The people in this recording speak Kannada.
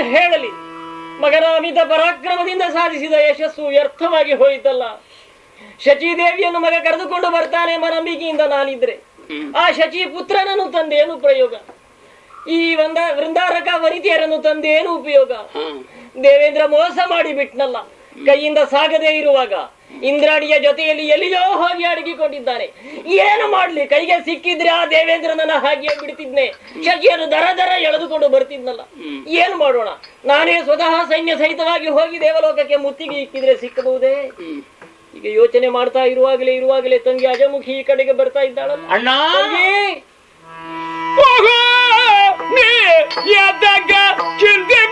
ಹೇಳಲಿ ಮಗನ ಅಮಿತ ಪರಾಕ್ರಮದಿಂದ ಸಾಧಿಸಿದ ಯಶಸ್ಸು ವ್ಯರ್ಥವಾಗಿ ಹೋಯಿತಲ್ಲ ಶಚಿದೇವಿಯನ್ನು ಮಗ ಕರೆದುಕೊಂಡು ಬರ್ತಾನೆ ಎಂಬ ನಂಬಿಕೆಯಿಂದ ನಾನಿದ್ರೆ ಆ ಶಚಿ ಪುತ್ರನನ್ನು ತಂದೇನು ಪ್ರಯೋಗ ಈ ಒಂದ ವೃಂದಾರಕ ವನಿತೆಯರನ್ನು ತಂದೇನು ಉಪಯೋಗ ದೇವೇಂದ್ರ ಮೋಸ ಮಾಡಿ ಬಿಟ್ನಲ್ಲ ಕೈಯಿಂದ ಸಾಗದೇ ಇರುವಾಗ ಇಂದ್ರಾಣಿಯ ಜೊತೆಯಲ್ಲಿ ಎಲ್ಲಿಯೋ ಹೋಗಿ ಅಡಗಿಕೊಂಡಿದ್ದಾನೆ ಏನು ಮಾಡ್ಲಿ ಕೈಗೆ ಸಿಕ್ಕಿದ್ರೆ ಆ ದೇವೇಂದ್ರನನ್ನ ಹಾಗೆ ಬಿಡ್ತಿದ್ನೆ ಶಚಿಯನ್ನು ದರ ದರ ಎಳೆದುಕೊಂಡು ಬರ್ತಿದ್ನಲ್ಲ ಏನು ಮಾಡೋಣ ನಾನೇ ಸ್ವತಃ ಸೈನ್ಯ ಸಹಿತವಾಗಿ ಹೋಗಿ ದೇವಲೋಕಕ್ಕೆ ಮುತ್ತಿಗೆ ಇಕ್ಕಿದ್ರೆ ಸಿಕ್ಕಬಹುದೇ ಈಗ ಯೋಚನೆ ಮಾಡ್ತಾ ಇರುವಾಗಲೇ ಇರುವಾಗಲೇ ತಂಗಿ ಅಜಮುಖಿ ಈ ಕಡೆಗೆ ಬರ್ತಾ ಇದ್ದಾಳಲ್ಲ ಅಣ್ಣ ತಂಗಿ ಹೋಗೋ, ನೀ ಎದ್ದಾಗ ಚಿಂತೆ